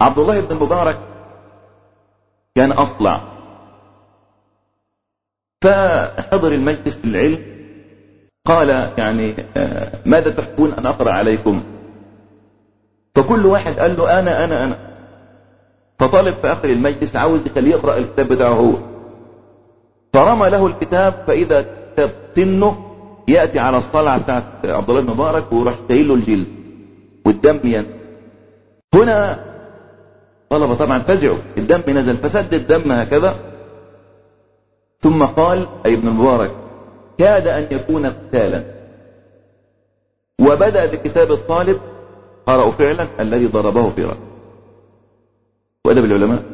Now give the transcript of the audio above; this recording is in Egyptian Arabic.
عبد الله بن المبارك كان أصلع فحضر المجلس للعلم قال يعني آه، ماذا تحبون أن أقرأ عليكم فكل واحد قال له أنا أنا أنا فطالب في آخر المجلس عاوز يخليه يقرأ الكتاب بتاعه هو فرمى له الكتاب فإذا كتاب سنه يأتي على الصلعة بتاعت عبد الله بن مبارك ويروح شايل له الجلد والدم ين هنا طلبة طبعا فزعوا الدم نزل فسد الدم هكذا ثم قال أي ابن المبارك كاد أن يكون قتالا وبدأ بكتاب الطالب قرأوا فعلا الذي ضربه في رأسه وأدب العلماء